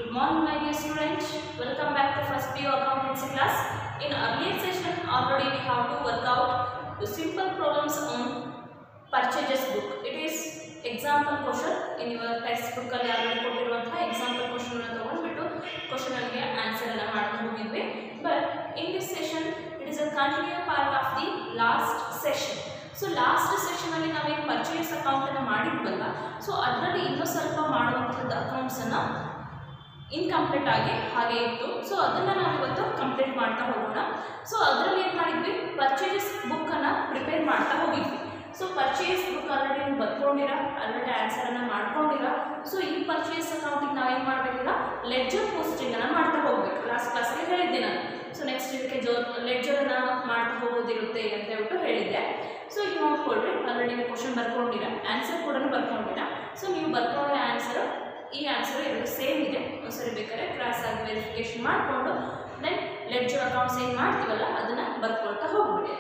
Good morning, my dear students. Welcome back to first PO accountancy class. In earlier session, already we have to work out the simple problems on purchases book. It is example question in your textbook ಅಲ್ಲಿ already ಕೊಟ್ಟಿರುವಂತಹ example question ಅನ್ನು ತಗೊಂಡ್ಬಿಟ್ಟು question ಅಲ್ಲಿಗೆ answer ಎಲ್ಲ ಮಾಡ್ಕೊಂಡು ಹೋಗಿದ್ವಿ but in this session it is a continue part of the last session so last session ಅಲ್ಲಿ ನಾವೇನು ಪರ್ಚೇಸ್ ಅಕೌಂಟ್ ಅನ್ನು ಮಾಡಿದ್ವಲ್ಲ ಸೊ ಅದರಲ್ಲಿ ಇನ್ನೂ ಸ್ವಲ್ಪ ಮಾಡುವಂಥದ್ದು ಅಕೌಂಟ್ಸ್ ಅನ್ನ ಇನ್ಕಂಪ್ಲೀಟ್ ಆಗಿ ಹಾಗೆ ಇತ್ತು ಸೊ ಅದನ್ನು ನಾವು ಇವತ್ತು ಕಂಪ್ಲೀಟ್ ಮಾಡ್ತಾ ಹೋಗೋಣ ಸೊ ಅದರಲ್ಲಿ ಏನು ಮಾಡಿದ್ವಿ ಪರ್ಚೇಸ್ ಬುಕ್ಕನ್ನು ಪ್ರಿಪೇರ್ ಮಾಡ್ತಾ ಹೋಗಿದ್ವಿ ಸೊ ಪರ್ಚೇಸ್ ಬುಕ್ ಆಲ್ರೆಡಿ ನೀವು ಬರ್ಕೊಂಡಿರ ಆಲ್ರೆಡಿ ಆನ್ಸರನ್ನು ಮಾಡ್ಕೊಂಡಿರ ಸೊ ಈ ಪರ್ಚೇಸ್ ಅಕೌಂಟಿಗೆ ನಾವೇನು ಮಾಡಬೇಕಿಲ್ಲ ಲೆಡ್ಜರ್ ಪೋಸ್ಟಿಂಗನ್ನು ಮಾಡ್ತಾ ಹೋಗ್ಬೇಕು ಲಾಸ್ಟ್ ಕ್ಲಾಸಲ್ಲಿ ಹೇಳಿದ್ದೆ ನಾನು ಸೊ ನೆಕ್ಸ್ಟ್ ಇದಕ್ಕೆ ಜೋ ಲೆಡ್ಜರನ್ನು ಮಾಡ್ತಾ ಹೋಗೋದಿರುತ್ತೆ ಅಂತ ಹೇಳ್ಬಿಟ್ಟು ಹೇಳಿದ್ದೆ ಸೊ ಈಗ ನೋಡ್ಕೊಳ್ರಿ ಆಲ್ರೆಡಿ ನೀವು ಕ್ವಶನ್ ಬರ್ಕೊಂಡಿರ ಆನ್ಸರ್ ಕೂಡ ಬರ್ಕೊಂಡಿರ ಸೊ ನೀವು ಬರ್ಕೊಂಡಿರೋ ಆನ್ಸರ್ ಈ ಆನ್ಸರ್ ಎರಡು ಸೇಮ್ ಇದೆ ಒಂದ್ಸರಿ ಬೇಕಾದ್ರೆ ಕ್ರಾಸ್ ಆಗಿ ವೆರಿಫಿಕೇಶನ್ ಮಾಡಿಕೊಂಡು ದೆನ್ ಲೆಡ್ಜರ್ ಅಕೌಂಟ್ಸ್ ಏನು ಮಾಡ್ತೀವಲ್ಲ ಅದನ್ನು ಬರ್ಕೊಳ್ತಾ ಹೋಗ್ಬಿಡಿ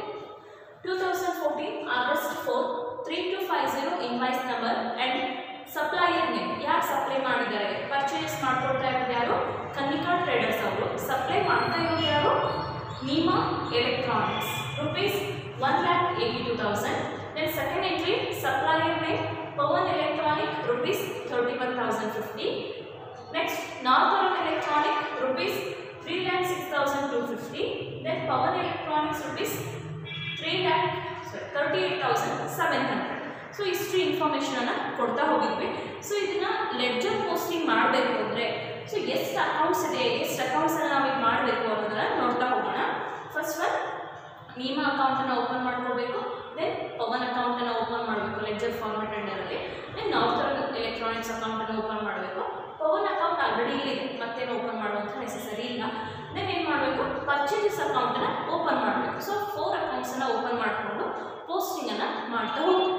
two thousand fourteen August four three two five zero invoice number and supplier name ಯಾರು ಸಪ್ಲೈ ಮಾಡಿದ್ದಾರೆ ಪರ್ಚೇಸ್ ಮಾಡ್ಕೊಳ್ತಾ ಇರೋದು ಯಾರು ಕನ್ನಿಕಾ ಟ್ರೇಡರ್ಸ್ ಅವರು ಸಪ್ಲೈ ಮಾಡ್ತಾ ಇರೋದು ಯಾರು Neema electronics rupees one lakh eighty two thousand then second entry supplier name Pavan electronic rupees thirty one thousand fifty next northern electronic rupees three lakh six thousand two fifty then Pavan electronics rupees three lakh sorry thirty eight thousand seven hundred so ಇಷ್ಟು ಇನ್ಫಾರ್ಮೇಷನನ್ನು ಕೊಡ್ತಾ ಹೋಗಿದ್ವಿ so ಇದನ್ನು ledger posting ಮಾಡಬೇಕು ಅಂದರೆ so ಎಷ್ಟು accounts ಇದೆ ಎಷ್ಟು ಅಕೌಂಟ್ಸನ್ನು ನಾವು ಇದು ಮಾಡಬೇಕು ಅನ್ನೋದನ್ನು ನೋಡ್ತಾ ಹೋಗೋಣ ಫಸ್ಟ್ ಒನ್ ನೀಮಾ ಅಕೌಂಟನ್ನು ಓಪನ್ ಮಾಡ್ಕೋಬೇಕು ದೆನ್ ಪವನ್ ಅಕೌಂಟನ್ನು ಓಪನ್ ಮಾಡಬೇಕು ಲೆಡ್ಜರ್ ಫಾರ್ಮೆಟ್ ಅಂಡರಲ್ಲಿ ದೆನ್ ನಾರ್ತರ್ನ್ ಎಲೆಕ್ಟ್ರಾನಿಕ್ಸ್ ಅಕೌಂಟನ್ನು ಓಪನ್ ಮಾಡಬೇಕು ಪವನ್ ಅಕೌಂಟ್ ಆಲ್ರೆಡಿ ಇಲ್ಲಿದೆ ಮತ್ತೇನು ಓಪನ್ ಮಾಡುವಂಥ ನೆಸಸರಿ ಇಲ್ಲ ದೆನ್ ಏನು ಮಾಡಬೇಕು ಪರ್ಚೇಸಸ್ ಅಕೌಂಟನ್ನು ಓಪನ್ ಮಾಡಬೇಕು ಸೊ ಫೋರ್ ಅಕೌಂಟ್ಸನ್ನು ಓಪನ್ ಮಾಡಿಕೊಂಡು ಪೋಸ್ಟಿಂಗನ್ನು ಮಾಡ್ತಾ ಹೋಗಿ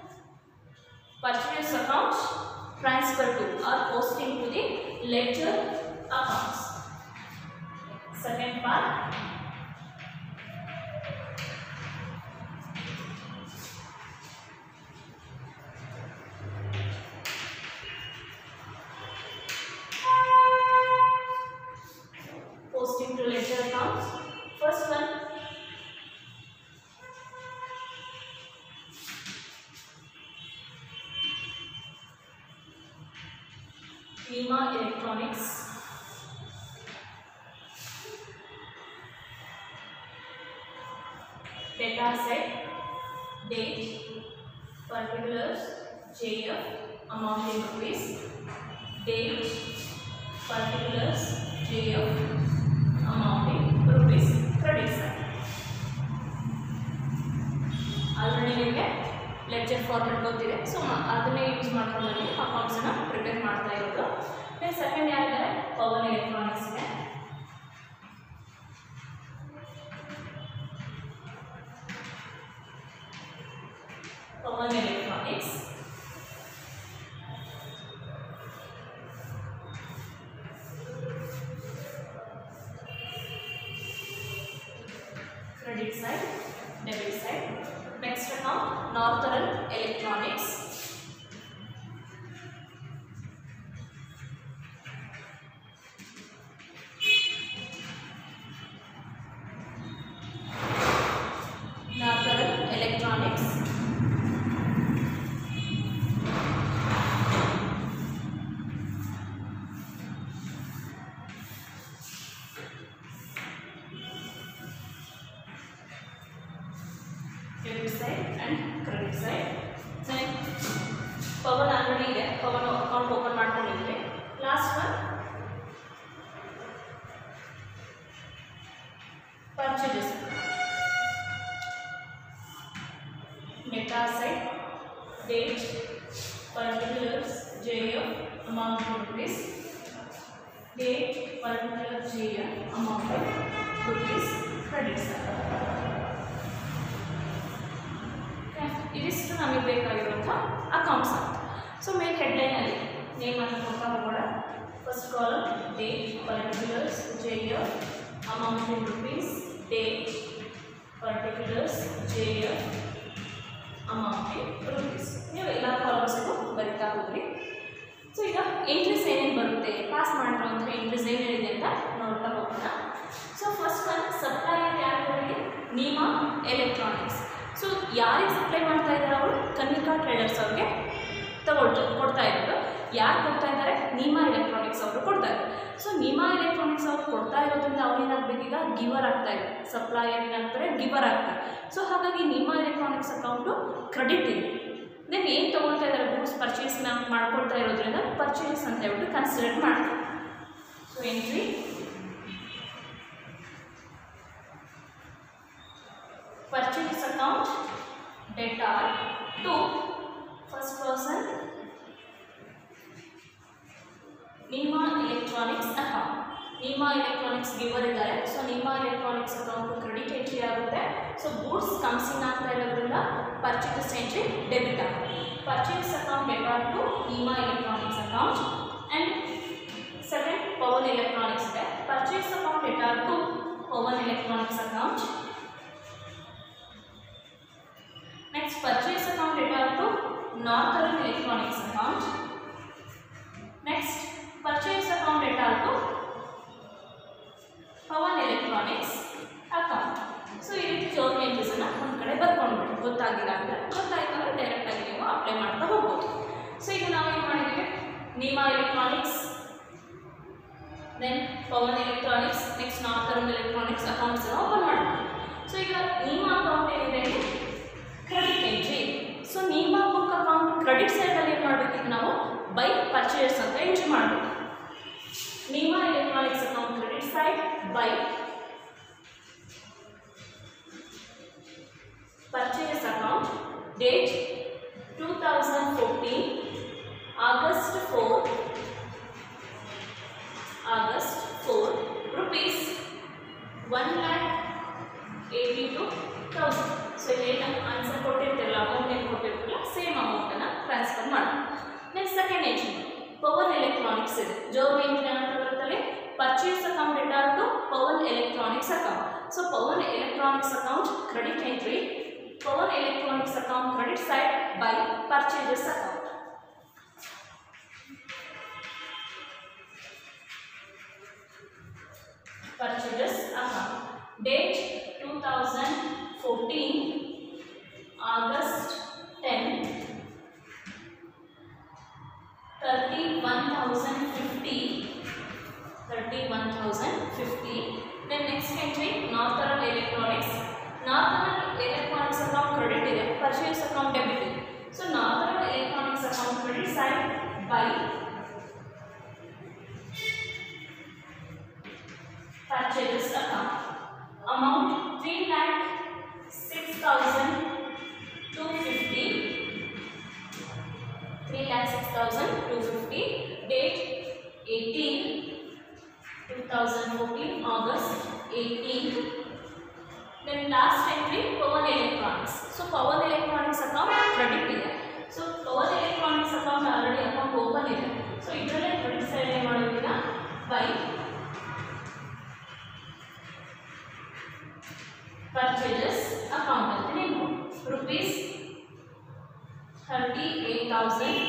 purchase accounts transfer to or posting to the ledger accounts. Second part. Posting to ledger accounts. First one Nima Electronics. Data set, date, particulars, JF, amount in rupees, date, particulars, JF, amount in rupees, credit side. Already ನಿಮಗೆ lecture format ಗೊತ್ತಿದೆ so ಅದನ್ನೇ use ಮಾಡ್ಕೊಂಡು ನೀವು ಅಕೌಂಟ್ಸನ್ನು prepare ಮಾಡ್ತಾ ಇರೋದು then second ಯಾರಿದ್ದಾರೆ Pavan electronics ಇದೆ Pavan electronics credit side, debit side. Next account, Northern Electronics. Northern Electronics. Debit side and credit side then Pavan already ಇದೆ ಪವನ್ ಅಕೌಂಟ್ ಓಪನ್ ಮಾಡ್ಕೊಂಡಿದ್ವಿ ಲಾಸ್ಟ್ ಒನ್ ಪರ್ಚೇಸಸ್ ಡೆಟಾ side date particulars J F amount rupees date particular J F amount rupees credit side ಇದಿಷ್ಟು ನಮಗೆ ಬೇಕಾಗಿರುವಂಥ accounts ಅಂತ so main ಹೆಡ್ಲೈನಲ್ಲಿ ನೇಮನ್ನು ಕೊಡ್ತಾ ಹೋಗೋಣ first column date particulars J F amount in rupees date particulars J F amount in rupees ನೀವು ಎಲ್ಲ ಕಾಲಮ್ಸ್ಗೂ ಬರಿತಾ ಹೋಗ್ರಿ ಸೊ ಈಗ ಎಂಟ್ರೀಸ್ ಏನೇನು ಬರುತ್ತೆ ಪಾಸ್ ಮಾಡಿರುವಂಥ ಯಾರಿಗೆ ಸಪ್ಲೈ ಮಾಡ್ತಾ ಇದ್ದಾರೆ ಅವರು ಕನ್ವಿಕಾ ಟ್ರೇಡರ್ಸ್ ಅವ್ರಿಗೆ ತಗೊಳ್ತಾ ಕೊಡ್ತಾ ಇರೋದು ಯಾರು ಕೊಡ್ತಾ ಇದ್ದಾರೆ ನೀಮಾ ಎಲೆಕ್ಟ್ರಾನಿಕ್ಸ್ ಅವರು ಕೊಡ್ತಾ ಇದ್ದಾರೆ ಸೊ ನೀಮಾ ಎಲೆಕ್ಟ್ರಾನಿಕ್ಸ್ ಅವರು ಕೊಡ್ತಾ ಇರೋದ್ರಿಂದ ಅವ್ರು ಏನಾಗಬೇಕು ಈಗ ಗಿವರ್ ಆಗ್ತಾ ಇದೆ ಸಪ್ಲೈಯರ್ ಏನಾಗ್ತಾರೆ ಗಿವರ್ ಆಗ್ತಾರೆ ಸೊ ಹಾಗಾಗಿ ನೀಮಾ ಎಲೆಕ್ಟ್ರಾನಿಕ್ಸ್ ಅಕೌಂಟು ಕ್ರೆಡಿಟ್ ಇದೆ ದೆನ್ ಏನು ತೊಗೊಳ್ತಾ ಇದ್ದಾರೆ ಗೂಡ್ಸ್ ಪರ್ಚೇಸ್ ಮಾಡ್ಕೊಳ್ತಾ ಇರೋದ್ರಿಂದ ಪರ್ಚೇಸ್ ಅಂತ ಹೇಳ್ಬಿಟ್ಟು ಕನ್ಸಿಡರ್ ಮಾಡ್ತಾರೆ so entry purchase account debtor to first person Nima Electronics account. Nima Electronics giver ಇದ್ದಾರೆ so Nima Electronics account credit entry ಆಗುತ್ತೆ ಸೊ ಗೂಡ್ಸ್ ಕಮ್ಸ್ ಇನ್ ಆಗ್ತಾ ಇರೋದ್ರಿಂದ ಪರ್ಚೇಸ್ ಎಂಟ್ರಿ ಡೆಬಿಟ್ ಆಗುತ್ತೆ purchase account debtor to Nima Electronics account and second Pawan Electronics ಇದೆ purchase account debtor to Pawan Electronics account Next, purchase account data to Northern Electronics account. Next, purchase account data to Pawan Electronics account. So ಈ ರೀತಿ ಜೋರ್ ಎಂಟ್ರೀಸನ್ನು ಒಂದು ಕಡೆ ಬರ್ಕೊಂಡ್ಬಿಡಿ ಗೊತ್ತಾಗಿಲ್ಲ ಅಂದರೆ ಗೊತ್ತಾಯ್ತು ಅಂದರೆ ಡೈರೆಕ್ಟಾಗಿ ನೀವು ಅಪ್ಲೈ ಮಾಡ್ತಾ ಹೋಗ್ಬೋದು ಸೊ ಈಗ ನಾವು ಏನು ಮಾಡಿದ್ದೀವಿ Nima Electronics then Pavan Electronics next Northern Electronics accounts open ಮಾಡ್ತೀವಿ ಸೊ ಈಗ ನೀಮಾ ಅಕೌಂಟ್ ಏನಿದೆ credit entry so Nima book account credit ಸೈಡಲ್ಲಿ ಏನು ಮಾಡಬೇಕು ನಾವು ಬೈ ಪರ್ಚೇಸ್ ಅಂತ ಎಂಟ್ರಿ ಮಾಡಬೇಕು Nima Electronics account credit side by purchase account date two thousand fourteen August four August four rupees one lakh eighty two thousand so ಏನು answer ಕೊಟ್ಟಿರ್ತಿರಲ್ಲ amount ಏನು ಕೊಟ್ಟಿರ್ತಿರಲ್ಲ ಸೇಮ್ ಅಮೌಂಟನ್ನು ಟ್ರಾನ್ಸ್ಫರ್ ಮಾಡಿ next second entry Pawan electronics ಇದೆ ಜೋರ್ ಎಂಟ್ರಿ ಅಂತ ಬರುತ್ತಲ್ಲಿ purchase account debtor to Pawan Electronics account so Pawan Electronics account credit entry Pawan Electronics account credit side by purchases account purchases account. Date 2014 August 10 31,050 31,050 Then next entry Northern Electronics Northern Electronics account credit ಇದೆ purchase account debit ಇದೆ So Northern Electronics account credit side by purchases account. Amount 3 lakh 6,250. 3 lakh 6,250. Date 18 2014 August 18. Then last entry Pawan Electronics. So Pawan Electronics account credit ಇದೆ. So Pawan Electronics account already account open ಇದೆ. So ಇದರಲ್ಲೇ credit side ಏನು ಮಾಡೋದಿಲ್ಲ by purchases account ಅಂತ ನೀವು rupees thirty eight thousand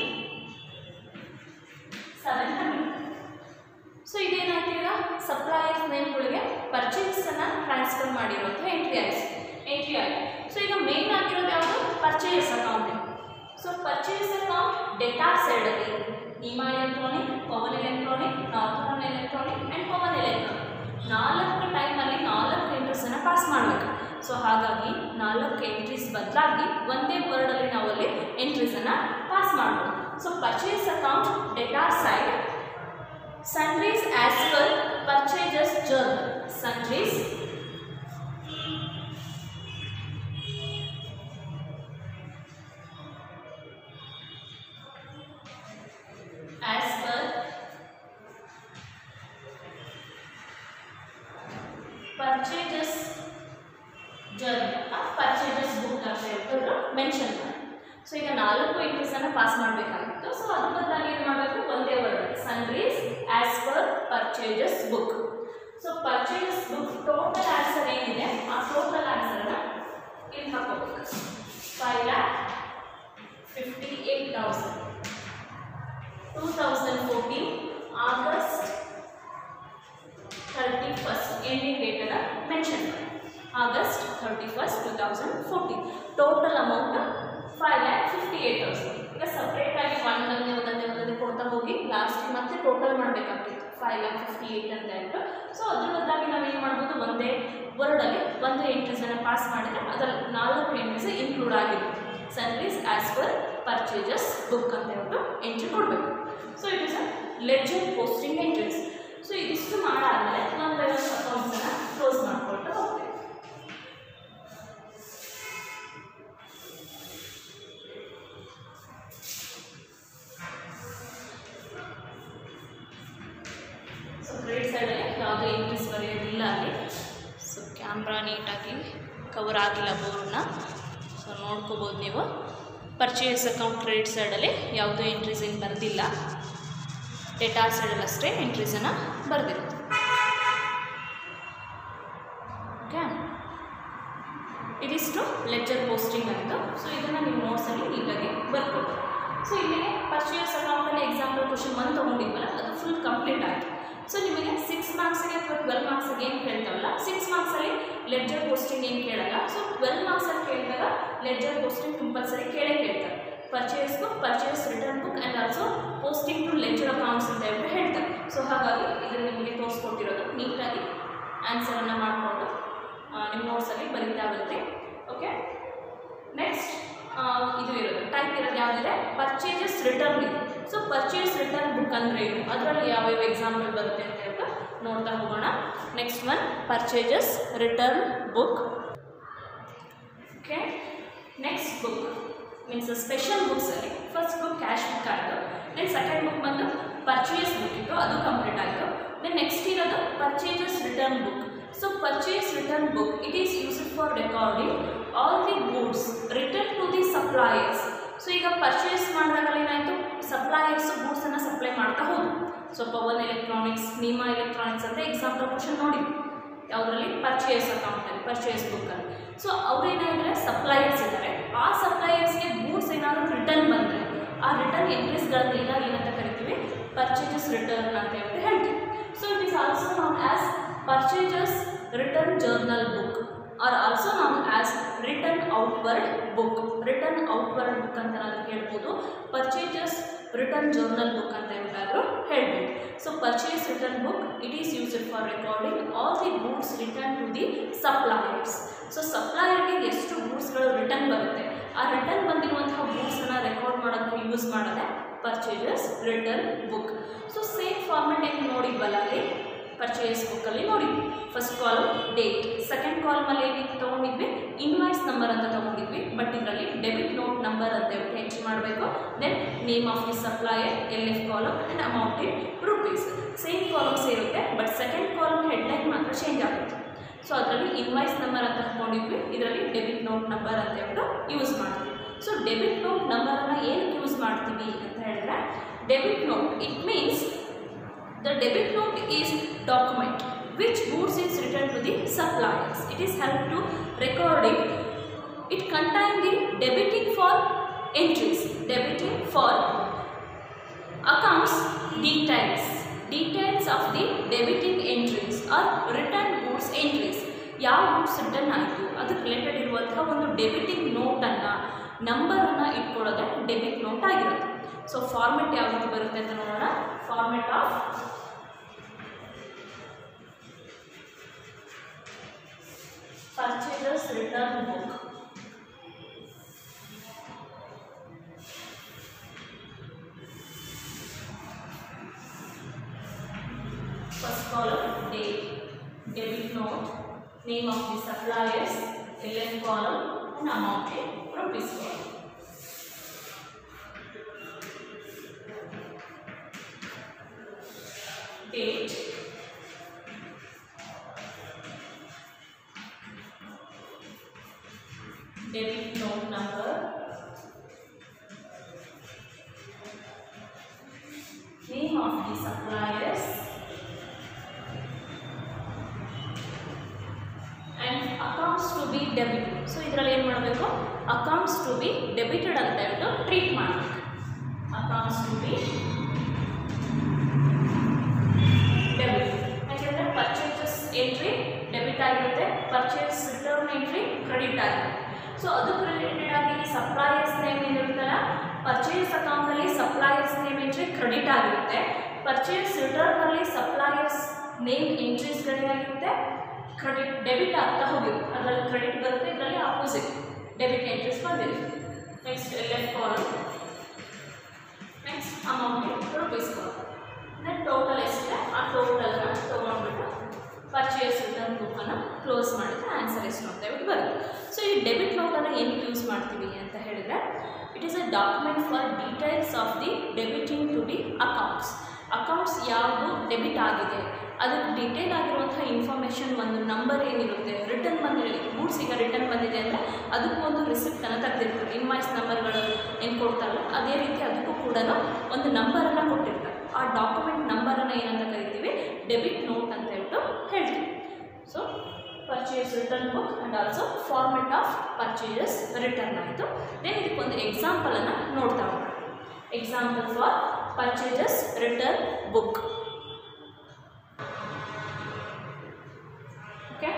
seven hundred so ಇದೇನಾಯ್ತು ಈಗ suppliers ನೇಮ್ಗಳಿಗೆ ಪರ್ಚೇಸನ್ನು ಟ್ರಾನ್ಸ್ಫರ್ ಮಾಡಿರೋಂಥ ಎಂಟ್ರಿ ಆಯಿತು ಎಂಟ್ರಿ ಆಯಿತು ಸೊ ಈಗ ಮೇನ್ ಆಗಿರೋದು ಯಾವುದು purchase account so purchase account ಡೇಟಾ ಸೈಡಲ್ಲಿ Nima Electronic Pawan Electronic Northern Electronic and Pawan Electronic ನಾಲ್ಕು ಟೈಮಲ್ಲಿ ನಾಲ್ಕು ಎಂಟ್ರೀಸನ್ನು ಪಾಸ್ ಮಾಡಬೇಕು ಸೊ ಹಾಗಾಗಿ ನಾಲ್ಕು ಎಂಟ್ರೀಸ್ ಬದಲಾಗಿ ಒಂದೇ ವರ್ಡಲ್ಲಿ ನಾವು ಅಲ್ಲಿ ಎಂಟ್ರೀಸನ್ನು ಪಾಸ್ ಮಾಡ್ಬೋದು so purchase account data side sundries as per purchases journal sundries as per purchases journal purchases book ಅಂತ ಹೇಳ್ಬಿಟ್ಟು ಮೆನ್ಷನ್ ಮಾಡಿ ಸೊ ಈಗ ನಾಲ್ಕು ಎಂಟ್ರೀಸನ್ನು ಪಾಸ್ ಮಾಡಬೇಕಾಗಿತ್ತು ಸೊ ಅದ್ರ ಬದಲಾಗಿ ಏನು ಮಾಡಬೇಕು ಒಂದೇ word sundries as per purchases book so purchases book total answer ಏನಿದೆ ಆ ಟೋಟಲ್ ಆನ್ಸರನ್ನು ಇಲ್ಲಿ ಹಾಕೋಬೇಕು five lakh fifty eight thousand two thousand fourteen August thirty first ending ಡೇಟನ್ನು ಮೆನ್ಷನ್ ಮಾಡಿ August thirty first two thousand fourteen total amount five lakh fifty eight thousand ಈಗ separate ಆಗಿ ಒಂದೊಂದೇ ಒಂದೊಂದೇ ಒಂದೊಂದೇ ಕೊಡ್ತಾ ಹೋಗಿ ಲಾಸ್ಟ್ ಮತ್ತೆ ಟೋಟಲ್ ಮಾಡಬೇಕಾಗ್ತಿತ್ತು ಫೈವ್ ಲ್ಯಾಕ್ ಫಿಫ್ಟಿ ಏಟ್ ಅಂತ ಹೇಳ್ಬಿಟ್ಟು ಸೊ ಅದ್ರ ಬದಲಾಗಿ ನಾವು ಏನು ಮಾಡ್ಬೋದು ಒಂದೇ ವರ್ಡಲ್ಲಿ ಒಂದು ಎಂಟ್ರೀಸನ್ನು ಪಾಸ್ ಮಾಡಿದ್ರೆ ಅದರಲ್ಲಿ ನಾಲ್ಕು ಎಂಟ್ರೀಸ್ ಇನ್ಕ್ಲೂಡ್ ಆಗಿರುತ್ತೆ sundries as per purchases book ಅಂತ ಹೇಳ್ಬಿಟ್ಟು ಎಂಟ್ರಿ ಕೊಡಬೇಕು so it is a ledger posting entries so ಇದಿಷ್ಟು ಮಾಡಾದ್ಮೇಲೆ ನಾವು ಲೆವೆಲ್ ಅಕೌಂಟ್ಸನ್ನು ಕ್ಲೋಸ್ ಮಾಡ್ಕೊಳ್ತಾ ಹೋಗ್ತೇವೆ ಸೊ ಕ್ರೆಡಿಟ್ ಸೈಡಲ್ಲಿ ಯಾವುದೇ ಎಂಟ್ರೀಸ್ ಬರೆಯೋದಿಲ್ಲ ಅಲ್ಲಿ ಸೊ ಕ್ಯಾಮ್ರಾ ನೀಟಾಗಿ ಕವರ್ ಆಗಿಲ್ಲ ಬೋರ್ಡ್ನ ಸೊ ನೋಡ್ಕೋಬೋದು ನೀವು ಪರ್ಚೇಸ್ ಅಕೌಂಟ್ ಕ್ರೆಡಿಟ್ ಸೈಡಲ್ಲಿ ಯಾವುದೇ ಎಂಟ್ರೀಸ್ ಏನು ಬರೆದಿಲ್ಲ ಡೇಟಾ ಸೈಡಲ್ಲಿ ಅಷ್ಟೇ ಎಂಟ್ರೀಸನ್ನು ಬರೆದಿರುತ್ತೆ ಓಕೆ ಇದಿಷ್ಟು ಲೆಕ್ಚರ್ ಪೋಸ್ಟಿಂಗ್ ಅಂತ ಸೊ ಇದನ್ನು ನೀವು ನೋಟ್ಸಲ್ಲಿ ನೀಟಾಗಿ ಬರ್ಬೋದು ಸೊ ಇಲ್ಲಿಗೆ ಪರ್ಚೇಸ್ ಅಕೌಂಟಲ್ಲಿ ಎಕ್ಸಾಂಪಲ್ ಕ್ವಶನ್ ಒನ್ ತೊಗೊಂಡಿದ್ವಲ್ಲ ಅದು ಫುಲ್ ಕಂಪ್ಲೀಟ್ ಆಯಿತು ಸೊ ನಿಮಗೆ ಸಿಕ್ಸ್ ಮಾರ್ಕ್ಸಿಗೆ ಅಥವಾ ಟ್ವೆಲ್ ಮಾರ್ಕ್ಸಿಗೆ ಏನು ಕೇಳ್ತಾವಲ್ಲ ಸಿಕ್ಸ್ ಮಾರ್ಕ್ಸಲ್ಲಿ ಲೆಡ್ಜರ್ ಪೋಸ್ಟಿಂಗ್ ಏನು ಕೇಳಲ್ಲ ಸೊ ಟ್ವೆಲ್ ಮಾರ್ಕ್ಸಲ್ಲಿ ಕೇಳಿದಾಗ ಲೆಡ್ಜರ್ ಪೋಸ್ಟಿಂಗ್ ಕಂಪಲ್ಸರಿ ಕೇಳೇ ಕೇಳ್ತಾರೆ purchase book purchase return book and also posting to ledger accounts ಅಂತ ಹೇಳ್ಬಿಟ್ಟು ಹೇಳ್ತಾರೆ ಸೊ ಹಾಗಾಗಿ ಇದನ್ನು ನಿಮಗೆ ತೋರಿಸ್ಕೊಟ್ಟಿರೋದು ನೀಟಾಗಿ ಆನ್ಸರನ್ನು ಮಾಡಿಕೊಂಡು ನಿಮ್ಮ ನೋಟ್ಸಲ್ಲಿ ಬರೀತಾ ಬರುತ್ತೆ ಓಕೆ ನೆಕ್ಸ್ಟ್ ಇದು ಇರೋದು ಟೈಪ್ ಇರೋದು ಯಾವುದಿದೆ ಪರ್ಚೇಜಸ್ ರಿಟರ್ನ್ ಇದೆ ಸೊ ಪರ್ಚೇಸ್ ರಿಟರ್ನ್ ಬುಕ್ ಅಂದರೆ ಏನು ಅದರಲ್ಲಿ ಯಾವ್ಯಾವ ಎಕ್ಸಾಂಪಲ್ ಬರುತ್ತೆ ಅಂತ ಹೇಳ್ಬಿಟ್ಟು ನೋಡ್ತಾ ಹೋಗೋಣ next one purchases return book okay next book means special ಬುಕ್ಸಲ್ಲಿ ಫಸ್ಟ್ ಬುಕ್ ಕ್ಯಾಶ್ ಬುಕ್ ಆಯಿತು ದೆನ್ ಸೆಕೆಂಡ್ ಬುಕ್ ಬಂದು ಪರ್ಚೇಸ್ ಬುಕ್ ಇತ್ತು ಅದು ಕಂಪ್ಲೀಟ್ ಆಯಿತು ದೆನ್ ನೆಕ್ಸ್ಟ್ ಇರೋದು purchases return book so purchase return book it is used for recording all the goods return to the suppliers so ಈಗ purchase ಮಾಡಿದಾಗ ಏನಾಯಿತು suppliers ಗೂಡ್ಸನ್ನು ಸಪ್ಲೈ ಮಾಡ್ತಾ ಹೋದ್ರು so Pawan Electronics Nima Electronics ಅಂತ ಎಕ್ಸಾಂಪಲ್ ಕ್ವಶನ್ ನೋಡಿ ಯಾವುದರಲ್ಲಿ ಪರ್ಚೇಸ್ ಅಕೌಂಟಲ್ಲಿ ಪರ್ಚೇಸ್ ಬುಕ್ಕಲ್ಲಿ ಸೊ ಅವ್ರೇನಾಗಿದ್ದಾರೆ ಸಪ್ಲೈಯರ್ಸ್ ಇದ್ದಾರೆ ಆ ಸಪ್ಲೈಯರ್ಸ್ಗೆ ಗೂಡ್ಸ್ ಏನಾದರೂ ರಿಟರ್ನ್ ಬಂದರೆ ಆ ರಿಟರ್ನ್ ಎಂಟ್ರೀಸ್ಗಳನ್ನೆಲ್ಲ ಏನಂತ ಕರಿತೀವಿ ಪರ್ಚೇಜಸ್ ರಿಟರ್ನ್ ಅಂತ ಹೇಳ್ಬಿಟ್ಟು ಹೇಳ್ತೀವಿ so it is also known as purchases return journal book or also known as return outward book return outward book ಅಂತ ನಾವು ಹೇಳ್ಬೋದು ಪರ್ಚೇಜಸ್ ರಿಟರ್ನ್ ಜರ್ನಲ್ ಬುಕ್ ಅಂತ ಹೇಳ್ಬಿಟ್ಟಾದ್ರು ಹೇಳ್ಬೋದು so purchase return book it is used for recording all the goods return to the suppliers so ಸಪ್ಲೈಯರ್ಗೆ ಎಷ್ಟು ಗೂಡ್ಸ್ಗಳು return ಬರುತ್ತೆ ಆ ರಿಟರ್ನ್ ಬಂದಿರುವಂತಹ ಗೂಡ್ಸನ್ನು ರೆಕಾರ್ಡ್ ಮಾಡೋಕ್ಕೆ ಯೂಸ್ ಮಾಡೋದೇ purchases return book so same format ಏನು ನೋಡಿದ್ವಲ್ಲ ಅಲ್ಲಿ ಪರ್ಚೇಸ್ ಬುಕ್ಕಲ್ಲಿ ನೋಡಿದ್ವಿ ಫಸ್ಟ್ ಕಾಲಮ್ ಡೇಟ್ ಸೆಕೆಂಡ್ ಕಾಲಮಲ್ಲಿ ಏನಿತ್ತು ತೊಗೊಂಡಿದ್ವಿ ಇನ್ವಾಯ್ಸ್ ನಂಬರ್ ಅಂತ ತೊಗೊಂಡಿದ್ವಿ ಬಟ್ ಇದರಲ್ಲಿ ಡೆಬಿಟ್ ನೋಟ್ ನಂಬರ್ ಅಂತ ಹೇಳ್ಬಿಟ್ಟು ಎಂಟ್ರಿ ಮಾಡಬೇಕು then name of the supplier L F column and amount in rupees same columns ಇರುತ್ತೆ ಬಟ್ ಸೆಕೆಂಡ್ ಕಾಲಮ್ ಹೆಡ್ಲೈನ್ ಮಾತ್ರ ಚೇಂಜ್ ಆಗುತ್ತೆ ಸೊ ಅದರಲ್ಲಿ ಇನ್ವಾಯ್ಸ್ ನಂಬರ್ ಅಂತ ತಗೊಂಡಿದ್ವಿ ಇದರಲ್ಲಿ ಡೆಬಿಟ್ ನೋಟ್ ನಂಬರ್ ಅಂತ ಹೇಳ್ಬಿಟ್ಟು ಯೂಸ್ ಮಾಡ್ತೀವಿ ಸೊ ಡೆಬಿಟ್ ನೋಟ್ ನಂಬರನ್ನು ಏನಕ್ಕೆ ಯೂಸ್ ಮಾಡ್ತೀವಿ ಅಂತ ಹೇಳಿದ್ರೆ debit note it means The debit note is document which goods is returned to the suppliers. It is help to recording. It contain the debiting for entries, debiting for accounts details. Details of the debiting entries or return goods entries. ಯಾವ goods return ಆಯಿತು ಅದಕ್ಕೆ related ಇರುವಂತಹ ಒಂದು debiting ನೋಟನ್ನು ನಂಬರನ್ನು ಇಟ್ಕೊಳ್ಳೋದೇ debit note ಆಗಿರುತ್ತೆ so format ಯಾವ ರೀತಿ ಬರುತ್ತೆ ಅಂತ ನೋಡೋಣ format of purchasers return book first column date debit note name of the suppliers ln column and amount in rupees column date debit note number, name of the suppliers, and accounts to be debited. So ಇದರಲ್ಲಿ ಏನು ಮಾಡಬೇಕು accounts to be debited ಅಂತ ಹೇಳ್ಬಿಟ್ಟು treat ಮಾಡಬೇಕು accounts to be debit ಯಾಕೆಂದರೆ purchases entry debit ಆಗಿರುತ್ತೆ purchase return entry credit ಆಗಿರುತ್ತೆ so ಅದಕ್ಕೆ ರಿಲೇಟೆಡ್ ಆಗಿ ಸಪ್ಲೈಯರ್ಸ್ ನೇಮ್ ಏನಿರುತ್ತಲ್ಲ ಪರ್ಚೇಸ್ ಅಕೌಂಟಲ್ಲಿ ಸಪ್ಲೈಯರ್ಸ್ ನೇಮ್ ಎಂಟ್ರಿ ಕ್ರೆಡಿಟ್ ಆಗಿರುತ್ತೆ ಪರ್ಚೇಸ್ ರಿಟರ್ನಲ್ಲಿ ಸಪ್ಲೈಯರ್ಸ್ ನೇಮ್ ಎಂಟ್ರೀಸ್ಗಳೇನಾಗಿರುತ್ತೆ ಕ್ರೆಡಿಟ್ ಡೆಬಿಟ್ ಆಗ್ತಾ ಹೋಗಿರುತ್ತೆ ಅದರಲ್ಲಿ ಕ್ರೆಡಿಟ್ ಬರುತ್ತೆ ಇದರಲ್ಲಿ ಆಪೋಸಿಟ್ ಡೆಬಿಟ್ ಎಂಟ್ರೀಸ್ ಬಂದಿರುತ್ತೆ next left column next amount rupees column total ಎಷ್ಟಿದೆ ಆ ಟೋಟಲ್ನ ತೊಗೊಂಡ್ಬಿಟ್ಟು ಪರ್ಚೇಸ್ ರಿಟರ್ನ್ ಬುಕ್ಕನ್ನು ಕ್ಲೋಸ್ ಮಾಡಿದ್ರೆ ಆನ್ಸರ್ ಎಷ್ಟು ಅಂತ ಹೇಳ್ಬಿಟ್ಟು ಬರುತ್ತೆ ಸೊ ಈ ಡೆಬಿಟ್ ನೋಟನ್ನು ಏನಕ್ಕೆ ಯೂಸ್ ಮಾಡ್ತೀವಿ ಅಂತ ಹೇಳಿದರೆ it is a document for details of the debiting to the accounts accounts ಯಾವುದು ಡೆಬಿಟ್ ಆಗಿದೆ ಅದಕ್ಕೆ ಡೀಟೇಲ್ ಆಗಿರುವಂಥ ಇನ್ಫಾರ್ಮೇಷನ್ ಒಂದು ನಂಬರ್ ಏನಿರುತ್ತೆ ರಿಟರ್ನ್ ಬಂದಿದೆ ಗೂಡ್ಸ್ ಈಗ ರಿಟರ್ನ್ ಬಂದಿದೆ ಅಂದರೆ ಅದಕ್ಕೊಂದು ರಿಸಿಪ್ಟನ್ನು ತೆಗೆದಿರ್ತಾರೆ ಇನ್ವಾಯ್ಸ್ ನಂಬರ್ಗಳು ಏನು ಕೊಡ್ತಾರಲ್ಲ ಅದೇ ರೀತಿ ಅದಕ್ಕೂ ಕೂಡ ಒಂದು ನಂಬರನ್ನು ಕೊಟ್ಟಿರ್ತಾರೆ ಆ ಡಾಕ್ಯುಮೆಂಟ್ ನಂಬರನ್ನು ಏನಂತ ಕರಿತೀವಿ ಡೆಬಿಟ್ ನೋಟ್ ಅಂತ ಹೇಳ್ಬಿಟ್ಟು ಹೇಳ್ತೀವಿ so purchase return book and also format of purchases return ಆಯಿತು ದೆನ್ ಇದಕ್ಕೊಂದು ಎಕ್ಸಾಂಪಲನ್ನು ನೋಡ್ತಾ ಹೋಗೋಣ example for purchases return book okay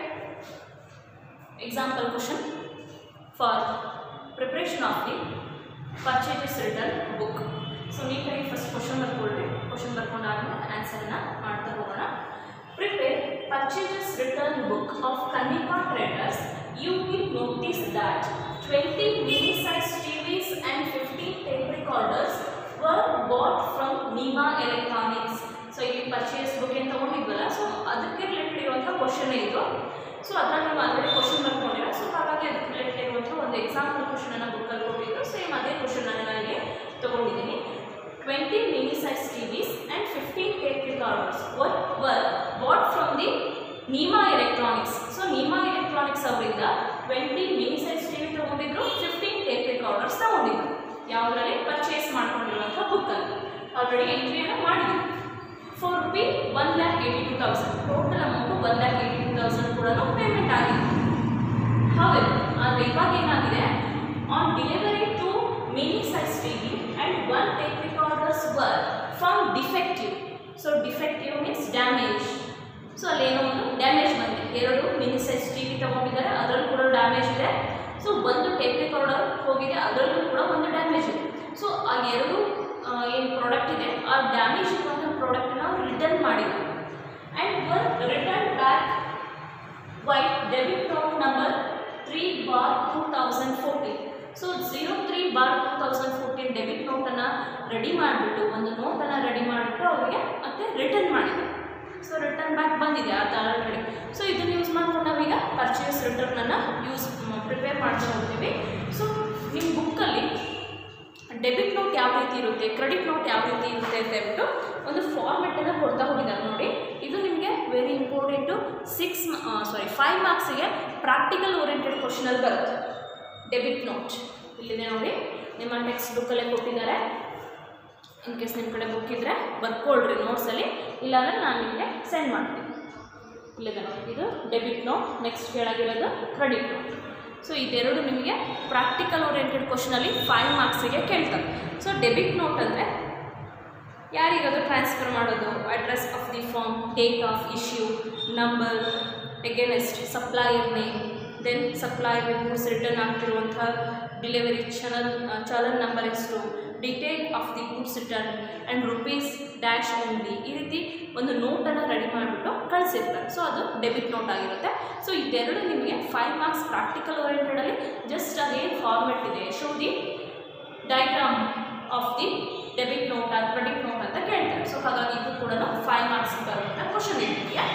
example question for preparation of the purchases return book so ನೀಟಾಗಿ ಫಸ್ಟ್ ಕ್ವಶನ್ ಬರ್ಕೊಳ್ರಿ ಕ್ವಶನ್ ಬರ್ಕೊಂಡಾದ್ಮೇಲೆ ಆನ್ಸರನ್ನು ಮಾಡ್ತಾ ಹೋಗೋಣ prepare purchases return book of Kannika Traders you will notice that twenty mini size TVs and fifteen tape recorders were bought from Nima Electronics so ಇಲ್ಲಿ purchase book ಏನು ತೊಗೊಂಡಿದ್ವಲ್ಲ so ಅದಕ್ಕೆ ರಿಲೇಟೆಡ್ ಇರುವಂಥ ಕ್ವಶನ್ ಇದು ಸೊ ಅದರಲ್ಲಿ ನೀವು ಆಲ್ರೆಡಿ ಕ್ವಶನ್ ಬರ್ಕೊಂಡಿರೋ ಸೊ ಹಾಗಾಗಿ ಅದಕ್ಕೆ ರಿಲೇಟೆಡ್ ಇರುವಂಥ ಒಂದು ಎಕ್ಸಾಂಪಲ್ ಕ್ವಶನನ್ನು ಬುಕ್ಕಲ್ಲಿ ಕೊಟ್ಟಿದ್ದು ಸೇಮ್ ಅದೇ ಕ್ವಶನ್ ನಾನು ಇಲ್ಲಿ ತೊಗೊಂಡಿದ್ದೀನಿ twenty mini size TVs and fifteen tape recorders were were bought from the Nima Electronics so Nima Electronics ಅವರಿಂದ ಟ್ವೆಂಟಿ ಮಿನಿ ಸೈಜ್ ಟಿವಿ ತೊಗೊಂಡಿದ್ರು ಫಿಫ್ಟೀನ್ ಟೇಪ್ ರಿಕಾರ್ಡರ್ಸ್ ತೊಗೊಂಡಿದ್ರು ಯಾವುದರಲ್ಲಿ ಪರ್ಚೇಸ್ ಮಾಡ್ಕೊಂಡಿರುವಂಥ ಬುಕ್ಕಲ್ಲಿ ಆಲ್ರೆಡಿ ಎಂಟ್ರಿಯನ್ನು ಮಾಡಿದ್ವಿ for rupee one lakh eighty two thousand total amount one lakh eighty two thousand ಕೂಡ payment ಆಗಿದೆ ಹೌದು ಆದರೆ ಇವಾಗ ಏನಾಗಿದೆ on delivery two mini size T V and one tape recorders were from defective so defective means damage so ಅಲ್ಲೇನೋ ಒಂದು damage ಬಂದಿದೆ ಎರಡು ಮಿನಿ ಸೈಜ್ ಟಿ ವಿ ತೊಗೊಂಡಿದ್ದಾರೆ ಅದರಲ್ಲೂ ಕೂಡ ಡ್ಯಾಮೇಜ್ ಇದೆ ಸೊ ಒಂದು ಟೇಪ್ ರಿಕಾರ್ಡರ್ ಹೋಗಿದೆ ಅದರಲ್ಲೂ ಕೂಡ ಒಂದು ಡ್ಯಾಮೇಜ್ ಇದೆ ಸೊ ಆ ಎರಡು ಏನು ಪ್ರಾಡಕ್ಟ್ ಇದೆ ಆ ಡ್ಯಾಮೇಜ್ ಇರುವಂಥ ಪ್ರಾಡಕ್ಟನ್ನ ರಿಟರ್ನ್ ಮಾಡಿದ್ದಾರೆ and were return back with debit note number three bar two thousand fourteen so zero three bar two thousand fourteen debit ನೋಟನ್ನು ರೆಡಿ ಮಾಡಿಬಿಟ್ಟು ಒಂದು ನೋಟನ್ನು ರೆಡಿ ಮಾಡಿಬಿಟ್ಟು ಅವರಿಗೆ ಮತ್ತೆ ರಿಟರ್ನ್ ಮಾಡಿದ್ರು ಸೊ ರಿಟರ್ನ್ ಬ್ಯಾಕ್ ಬಂದಿದೆ ಅದು ಆಲ್ರೆಡಿ ಸೊ ಇದನ್ನು ಯೂಸ್ ಮಾಡ್ಕೊಂಡು ನಾವೀಗ ಪರ್ಚೇಸ್ ರಿಟರ್ನನ್ನು ಯೂಸ್ ಪ್ರಿಪೇರ್ ಮಾಡ್ತಾ ಹೋಗ್ತೀವಿ ಸೊ ನಿಮ್ಮ ಬುಕ್ಕಲ್ಲಿ ಡೆಬಿಟ್ ನೋಟ್ ಯಾವ ರೀತಿ ಇರುತ್ತೆ ಕ್ರೆಡಿಟ್ ನೋಟ್ ಯಾವ ರೀತಿ ಇರುತ್ತೆ ಅಂತ ಹೇಳ್ಬಿಟ್ಟು ಒಂದು ಫಾರ್ಮೆಟನ್ನು ಕೊಡ್ತಾ ಹೋಗಿದ್ದಾರೆ ನೋಡಿ ಇದು ನಿಮಗೆ very important six sorry five ಮಾರ್ಕ್ಸಿಗೆ ಪ್ರಾಕ್ಟಿಕಲ್ ಓರಿಯೆಂಟೆಡ್ ಕ್ವಶನಲ್ಲಿ ಬರುತ್ತೆ ಡೆಬಿಟ್ ನೋಟ್ ಇಲ್ಲಿದೆ ನೋಡಿ ನಿಮ್ಮ ಟೆಕ್ಸ್ಟ್ ಬುಕ್ಕಲ್ಲೇ ಕೊಟ್ಟಿದ್ದಾರೆ ಇನ್ ಕೇಸ್ ನಿಮ್ಮ ಕಡೆ ಬುಕ್ ಇದ್ದರೆ ಬರ್ಕೊಳ್ರಿ ನೋಟ್ಸಲ್ಲಿ ಇಲ್ಲಾಂದರೆ ನಾನು ನಿಮಗೆ ಸೆಂಡ್ ಮಾಡ್ತೀನಿ ಇಲ್ಲಿದೆ ನೋಡಿ ಇದು ಡೆಬಿಟ್ ನೋಟ್ ನೆಕ್ಸ್ಟ್ ಕೆಳಗಿರೋದು ಕ್ರೆಡಿಟ್ ನೋಟ್ ಸೊ ಇದೆರಡು ನಿಮಗೆ ಪ್ರಾಕ್ಟಿಕಲ್ ಓರಿಯೆಂಟೆಡ್ ಕ್ವಶನಲ್ಲಿ ಫೈವ್ ಮಾರ್ಕ್ಸಿಗೆ ಕೇಳ್ತಾರೆ ಸೊ ಡೆಬಿಟ್ ನೋಟ್ ಅಂದರೆ ಯಾರಿಗದು ಟ್ರಾನ್ಸ್ಫರ್ ಮಾಡೋದು address of the firm date of issue number against supplier name then supplier reports return ಆಗ್ತಿರುವಂಥ ಡೆಲಿವರಿ ಚಾನಲ್ ಚಾಲನ್ ನಂಬರ್ ಎಷ್ಟು detail of the goods return and rupees dash only ಈ ರೀತಿ ಒಂದು ನೋಟನ್ನು ready ಮಾಡಿಬಿಟ್ಟು ಕಳಿಸಿರ್ತಾರೆ ಸೊ ಅದು ಡೆಬಿಟ್ ನೋಟ್ ಆಗಿರುತ್ತೆ ಸೊ ಇದೆರಡು ನಿಮಗೆ ಫೈವ್ ಮಾರ್ಕ್ಸ್ ಪ್ರಾಕ್ಟಿಕಲ್ ಓರಿಯೆಂಟೆಡಲ್ಲಿ ಜಸ್ಟ್ ಅದೇನು ಫಾರ್ಮೆಟ್ ಇದೆ show the diagram of the debit note or credit note ಅಂತ ಕೇಳ್ತಾರೆ ಸೊ ಹಾಗಾಗಿ ಇದು ಕೂಡ ಫೈವ್ ಮಾರ್ಕ್ಸ್ ಬರುವಂಥ ಕ್ವಶನ್ ಇದೆಯಾ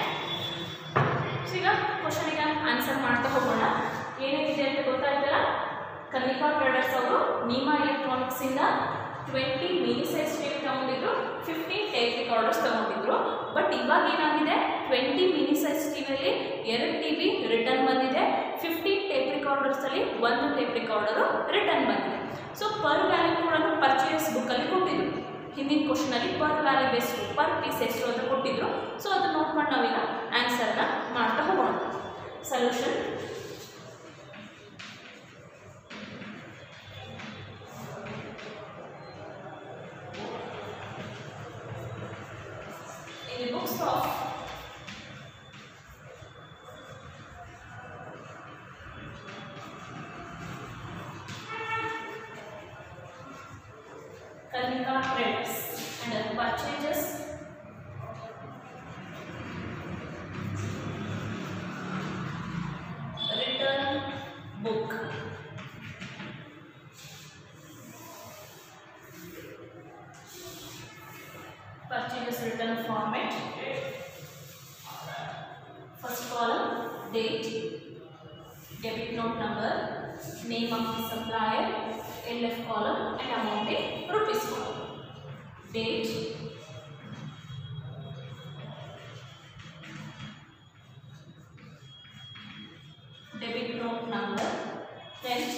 ಸೊ ಈಗ ಕ್ವಶನಿಗೆ ಆನ್ಸರ್ ಮಾಡ್ತಾ ಹೋಗೋಣ ಏನೇನಿದೆ ಅಂತ ಗೊತ್ತಾಯ್ತಲ್ಲ ಕನಿಕಾ ಟ್ರೇಡರ್ಸ್ ಅವರು ನೀಮಾ ಎಲೆಕ್ಟ್ರಾನಿಕ್ಸಿಂದ twenty mini size T V ತೊಗೊಂಡಿದ್ರು ಫಿಫ್ಟೀನ್ ಟೇಪ್ ರಿಕಾರ್ಡರ್ಸ್ ತೊಗೊಂಡಿದ್ರು ಬಟ್ ಇವಾಗ ಏನಾಗಿದೆ ಟ್ವೆಂಟಿ ಮಿನಿ ಸೈಜ್ ಟಿ ವಿಯಲ್ಲಿ ಎರಡು ಟಿ ವಿ ರಿಟರ್ನ್ ಬಂದಿದೆ ಫಿಫ್ಟೀನ್ ಟೇಪ್ ರಿಕಾರ್ಡರ್ಸಲ್ಲಿ ಒಂದು ಟೇಪ್ ರಿಕಾರ್ಡರು ರಿಟರ್ನ್ ಬಂದಿದೆ ಸೊ ಪರ್ ವ್ಯಾಲ್ಯೂ ಕೂಡ ಪರ್ಚೇಸ್ ಬುಕ್ಕಲ್ಲಿ ಕೊಟ್ಟಿದ್ರು ಹಿಂದಿನ ಕ್ವಶನಲ್ಲಿ ಪರ್ ವ್ಯಾಲ್ಯೂ ಎಷ್ಟು ಪರ್ ಪೀಸ್ ಎಷ್ಟು ಅಂತ ಕೊಟ್ಟಿದ್ರು ಸೊ ಅದನ್ನ ನೋಡ್ಕೊಂಡು ನಾವೀಗ ಆನ್ಸರ್ನ ಮಾಡ್ತಾ ಹೋಗೋಣ solution in the books of Kanika Traders and purchases return book. Purchases return format. First column date, debit note number, name of the supplier, LF column and amount in rupees column. Date, debit note number, then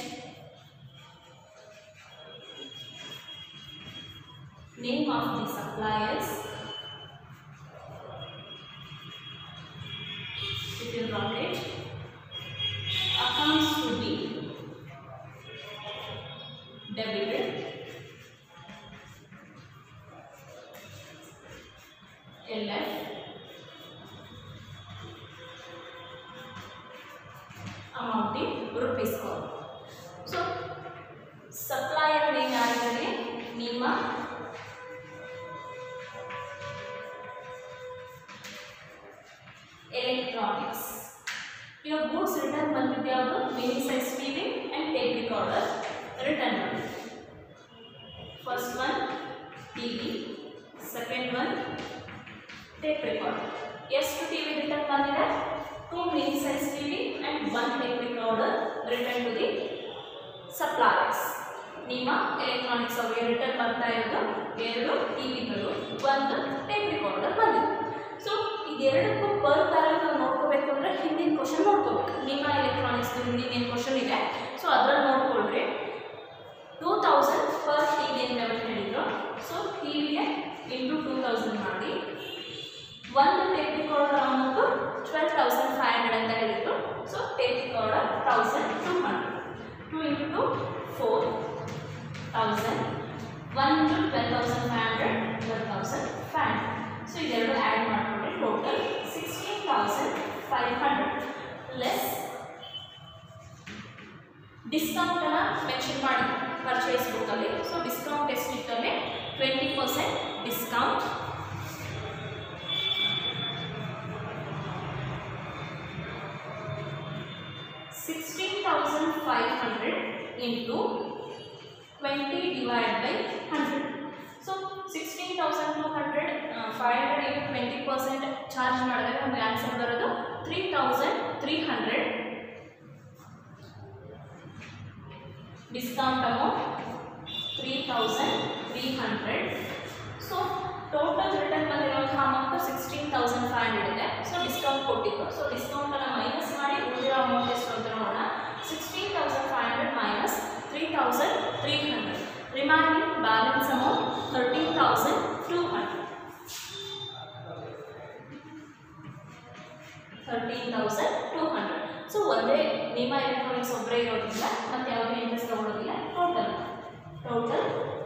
name of the suppliers, it will bracket, accounts to be debited, LF, amount in rupees column. So, supplier name ಯಾರಿದ್ದಾರೆ ನಿಮ್ಮ electronics ಇವಾಗ goods return ಬಂದಿದ್ದು ಯಾವುದು mini size TV and tape recorder return ಬಂದಿದೆ first one TV second one tape recorder ಎಷ್ಟು TV return ಬಂದಿದೆ two mini size TV and one tape recorder return to the suppliers ನಿಮ್ಮ Electronics ಅವರಿಗೆ return ಬರ್ತಾ ಇರೋದು ಎರಡು ಟಿವಿಗಳು ಒಂದು ಟೇಪ್ ರೆಕಾರ್ಡರ್ ಬಂದಿದೆ ಸೊ ಇದೆರಡಕ್ಕೂ ಪರ್ ಪ್ಯಾರಲ್ ನಾವು ನೋಡ್ಕೋಬೇಕು ಅಂದರೆ ಹಿಂದಿನ ಕ್ವಶನ್ ನೋಡ್ಕೋಬೇಕು ನಿಮ್ಮ ಎಲೆಕ್ಟ್ರಾನಿಕ್ಸ್ ಹಿಂದಿನ ಏನು ಕ್ವಶನ್ ಇದೆ ಸೊ ಅದ್ರಲ್ಲಿ ನೋಡ್ಕೊಳ್ರಿ two thousand per TV ಅಂತ ಯಾವತ್ತು ಹೇಳಿದ್ರು ಸೊ ಟಿ ವಿಗೆ ಇಂಟು ಟೂ ತೌಸಂಡ್ ಮಾಡಿ ಒಂದು tape recorder amount twelve thousand five hundred ಅಂತ ಹೇಳಿದ್ರು so tape recorder thousand two hundred two into two four thousand one into twelve thousand five hundred twelve thousand five hundred so ಇದೆರಡು add ಮಾಡಿಕೊಂಡ್ರೆ total sixteen thousand five hundred less ಡಿಸ್ಕೌಂಟನ್ನು mention ಮಾಡಿ purchase ಬುಕ್ಕಲ್ಲಿ so discount ಎಷ್ಟಿತ್ತಂದರೆ twenty percent discount sixteen thousand five hundred into twenty divide by hundred so sixteen thousand two hundred five hundred into twenty percent charge ಮಾಡಿದಾಗ ನಮಗೆ answer ಬರೋದು three thousand three hundred discount amount three thousand three hundred so total return ಬಂದಿರುವಂಥ amount sixteen thousand five hundred ಇದೆ so discount ಕೊಟ್ಟಿದ್ದು so ಡಿಸ್ಕೌಂಟನ್ನು minus ಮಾಡಿ ಉಳಿದಿರೋ amount ಎಷ್ಟು ಅಂತ ನೋಡೋಣ sixteen thousand five hundred minus three thousand three hundred remaining balance amount thirteen thousand two hundred thirteen thousand two hundred so ಒಂದೇ ನಿಮ್ಮ ಎಲೆಕ್ಟ್ರಾನಿಕ್ಸ್ ಒಬ್ಬರೇ ಇರೋದ್ರಿಂದ ಮತ್ತೆ ಯಾವುದೇ ಇಂಟ್ರೆಸ್ಟ್ ತಗೊಳ್ಳೋದಿಲ್ಲ total total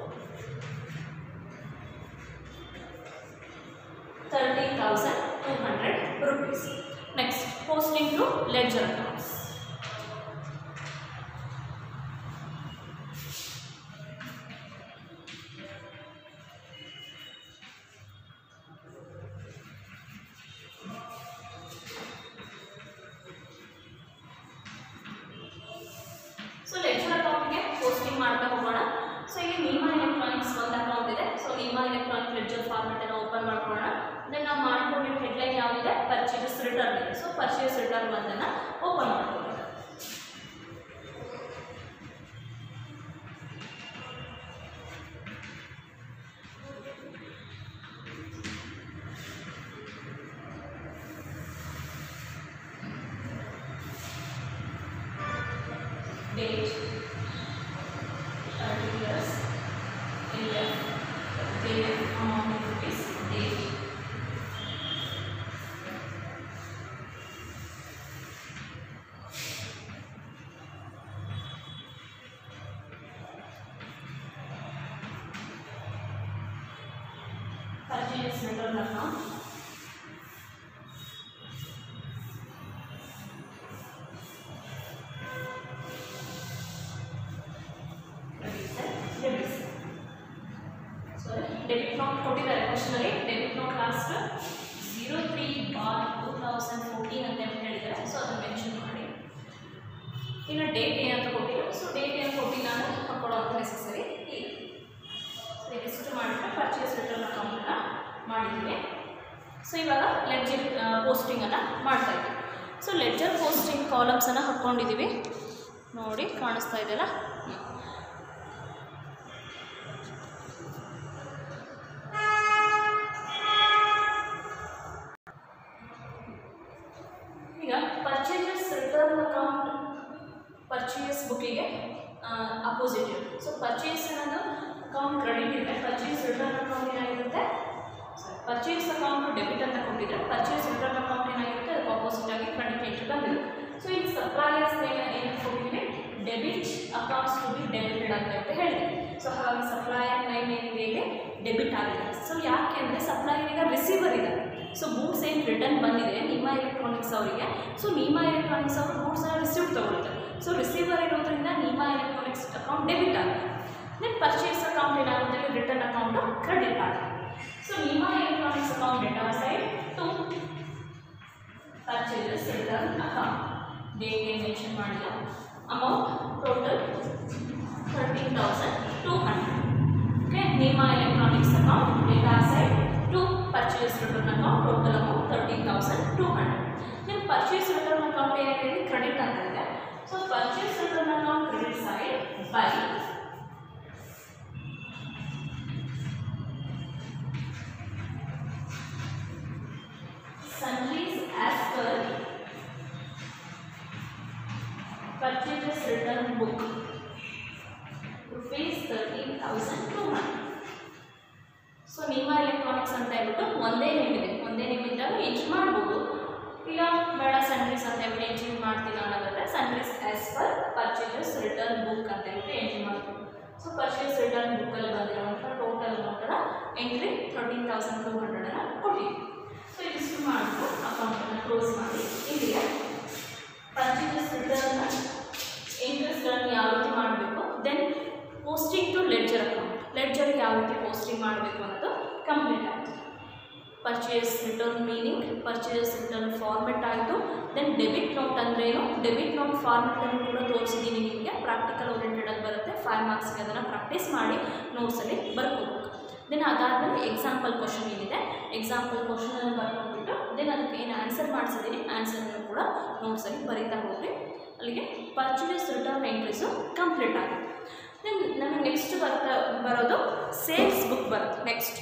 thirteen thousand two hundred rupees next posting to ledger accounts so ledger ಅಕೌಂಟ್ಗೆ posting ಮಾಡ್ತಾ ಹೋಗೋಣ ಸೊ ಇಲ್ಲಿ ನೀಮಾ ಎಲೆಕ್ಟ್ರಾನಿಕ್ಸ್ ಒಂದು ಅಕೌಂಟ್ ಇದೆ so Neema electronic ledger format ಅನ್ನು ಓಪನ್ ಮಾಡ್ಕೊಳ್ಳೋಣ ದೆನ್ ನಾವು ಮಾಡ್ಕೊಂಡಿರೋ ಹೆಡ್ಲೈನ್ ಯಾವಿದೆ ಪರ್ಚೇಸಸ್ ರಿಟರ್ನ್ ಇದೆ ಸೊ ಪರ್ಚೇಸ್ ರಿಟರ್ನ್ ಒಂದನ್ನು ಓಪನ್ ಮಾಡ್ಕೊಳ್ಳೋಣ date, particulars, area, payment amount in rupees, date. Purchase return account. Register, register. Debit note ಕೊಟ್ಟಿದ್ದಾರೆ ಕ್ವಶನಲ್ಲಿ debit note last zero three bar two thousand fourteen ಅಂತ ಹೇಳಿದ್ದಾರೆ so ಅದನ್ನು mention ಮಾಡಿ ಇನ್ನು ಡೇಟ್ ಏನಂತ ಕೊಟ್ಟಿಲ್ಲ ಸೊ ಡೇಟ್ ಏನು ಕೊಟ್ಟಿಲ್ಲ ಅಂದರೆ ಹಾಕೊಳ್ಳೋ ಅಂತ ನೆಸಸರಿ ಇಲ್ಲ ಸೊ ಇದಿಷ್ಟು ಮಾಡಿದ್ರೆ ಪರ್ಚೇಸ್ ರಿಟರ್ನ್ ಅಕೌಂಟನ್ನು ಮಾಡಿದ್ದೀವಿ ಸೊ ಇವಾಗ ಲೆಡ್ಜರ್ ಪೋಸ್ಟಿಂಗನ್ನು ಮಾಡ್ತಾ ಇದ್ದೀವಿ ಸೊ ಲೆಡ್ಜರ್ ಪೋಸ್ಟಿಂಗ್ ಕಾಲಮ್ಸನ್ನು ಹಾಕ್ಕೊಂಡಿದ್ದೀವಿ ನೋಡಿ ಕಾಣಿಸ್ತಾ ಇದೆಯಲ್ಲ ಹ್ಮ್. ಈಗ ಪರ್ಚೇಸಸ್ ರಿಟರ್ನ್ ಅಕೌಂಟ್ ಪರ್ಚೇಸ್ ಬುಕ್ಕಿಗೆ ಅಪೋಸಿಟ್ ಇರುತ್ತೆ ಸೊ ಪರ್ಚೇಸ್ ಅನ್ನೋದು ಅಕೌಂಟ್ ಕ್ರೆಡಿಟ್ ಇದೆ ಪರ್ಚೇಸ್ ರಿಟರ್ನ್ ಅಕೌಂಟ್ ಏನಾಗಿರುತ್ತೆ ಪರ್ಚೇಸ್ ಅಕೌಂಟ್ ಡೆಬಿಟ್ ಅಂತ ಕೊಟ್ಟಿದ್ರೆ ಪರ್ಚೇಸ್ ರಿಟರ್ನ್ ಅಕೌಂಟ್ ಏನಾಗಿರುತ್ತೆ ಅದಕ್ಕೆ ಆಪೋಸಿಟ್ ಆಗಿ ಕ್ರೆಡಿಟ್ ಎಂಟ್ರಿ ಬಂದಿರುತ್ತೆ ಸೊ ಇಲ್ಲಿ ಸಪ್ಲೈಯರ್ಸ್ ಏನು ಕೊಟ್ಟಿದ್ದೀವಿ debit accounts to be debited ಅಂತ ಅಂತ ಹೇಳಿದೆ ಸೊ ಹಾಗಾಗಿ ಸಪ್ಲೈಯರ್ ನೈನ್ ಏನಿದೆ ಇಲ್ಲಿ ಡೆಬಿಟ್ ಆಗಿದೆ ಸೊ ಯಾಕೆ ಅಂದರೆ ಸಪ್ಲೈಯರ್ ಈಗ ರಿಸೀವರ್ ಇದೆ ಸೊ ಗೂಡ್ಸ್ ಏನು ರಿಟರ್ನ್ ಬಂದಿದೆ ನಿಮ್ಮ ಎಲೆಕ್ಟ್ರಾನಿಕ್ಸ್ ಅವರಿಗೆ ಸೊ ನಿಮ್ಮ ಎಲೆಕ್ಟ್ರಾನಿಕ್ಸ್ ಅವರು ಗೂಡ್ಸನ್ನ ರಿಸೀವ್ ತಗೊಳ್ತಾರೆ ಸೊ ರಿಸೀವರ್ ಇರೋದ್ರಿಂದ ನಿಮ್ಮ ಎಲೆಕ್ಟ್ರಾನಿಕ್ಸ್ ಅಕೌಂಟ್ ಡೆಬಿಟ್ ಆಗುತ್ತೆ ದೆನ್ ಪರ್ಚೇಸ್ ಅಕೌಂಟ್ ಏನಾಗುತ್ತೆ ರಿಟರ್ನ್ ಅಕೌಂಟ್ ಕ್ರೆಡಿಟ್ ಆಗುತ್ತೆ ಸೊ ನಿಮ್ಮ electronics account data side to purchases return account date ಏನು ಮೆನ್ಷನ್ ಮಾಡಿಲ್ಲ amount total thirteen thousand two hundred okay ನಿಮ್ಮ electronics account data side to purchase return account total amount thirteen thousand two hundred ನಿಮ್ಮ purchase return account ಏನಾಗಿದೆ credit ಅಂತ ಇದೆ so purchase return account credit side by sundries as per purchases return book rupees thirteen thousand two hundred so ನಿಮ್ಮ electronics ಅಂತ ಹೇಳ್ಬಿಟ್ಟು ಒಂದೇ name ಇದೆ ಒಂದೇ ನೇಮ್ ಇದ್ದಾಗ ಎಂಟ್ರಿ ಮಾಡ್ಬೋದು ಇಲ್ಲ ಬೇಡ ಸನ್ರೀಸ್ ಅಂತ ಹೇಳ್ಬಿಟ್ಟು ಎಂಟ್ರಿ ಮಾಡ್ತೀನಿ ಅನ್ನೋದಾದ್ರೆ sundries as per purchases return book ಅಂತ ಹೇಳ್ಬಿಟ್ಟು ಎಂಟ್ರಿ ಮಾಡ್ಬೋದು ಸೊ ಪರ್ಚೇಸ್ ರಿಟರ್ನ್ ಬುಕ್ಕಲ್ಲಿ ಬಂದಿರುವಂಥ ಟೋಟಲ್ ಅಮೌಂಟನ್ನು ಎಂಟ್ರಿ ಥರ್ಟೀನ್ ತೌಸಂಡ್ ಟೂ ಹಂಡ್ರೆಡನ್ನು ಕೊಟ್ಟಿದ್ದೀವಿ ಸೊ ಇದಿಷ್ಟು ಮಾಡಿಬಿಟ್ಟು ಅಕೌಂಟನ್ನು ಕ್ಲೋಸ್ ಮಾಡಿ ಇಲ್ಲಿಗೆ ಪರ್ಚೇಸಸ್ ರಿಟರ್ನ್ ಇಂಟ್ರೆಸ್ಟ್ಗಳನ್ನು ಯಾವ ರೀತಿ ಮಾಡಬೇಕು then posting to ledger account ಲೆಡ್ಜರ್ಗೆ ಯಾವ ರೀತಿ ಪೋಸ್ಟಿಂಗ್ ಮಾಡಬೇಕು ಅನ್ನೋದು ಕಂಪ್ಲೀಟ್ ಆಯಿತು purchase return meaning purchase return format ಆಯಿತು ದೆನ್ ಡೆಬಿಟ್ ನೋಟ್ ಅಂದ್ರೇನು ಡೆಬಿಟ್ ನೋಟ್ ಫಾರ್ಮೆಟನ್ನು ಕೂಡ ತೋರಿಸಿದ್ದೀನಿ ನಿಮಗೆ ಪ್ರಾಕ್ಟಿಕಲ್ ಓರಿಯೆಂಟೆಡಲ್ಲಿ ಬರುತ್ತೆ ಫೈವ್ ಮಾರ್ಕ್ಸ್ಗೆ ಅದನ್ನು ಪ್ರಾಕ್ಟೀಸ್ ಮಾಡಿ ನೋಟ್ಸಲ್ಲಿ ಬರ್ಕೋಬೇಕು ದೆನ್ ಅದಾದಮೇಲೆ ಎಕ್ಸಾಂಪಲ್ ಕ್ವಶನ್ ಏನಿದೆ ಎಕ್ಸಾಂಪಲ್ ಕ್ವಶನನ್ನು ಬರ್ಕೊಂಡ್ಬಿಟ್ಟು ದೆನ್ ಅದಕ್ಕೆ ಏನು ಆನ್ಸರ್ ಮಾಡಿಸಿದ್ದೀನಿ ಆನ್ಸರನ್ನು ಕೂಡ ನೋಟ್ಸಲ್ಲಿ ಬರೀತಾ ಹೋಗಿ ಅಲ್ಲಿಗೆ ಪರ್ಚೇಸ್ ರಿಟರ್ನ್ ಎಂಟ್ರೀಸು ಕಂಪ್ಲೀಟ್ ಆಗುತ್ತೆ ದೆನ್ ನಮಗೆ ನೆಕ್ಸ್ಟ್ ಬರ್ತಾ ಬರೋದು ಸೇಲ್ಸ್ ಬುಕ್ ಬರುತ್ತೆ next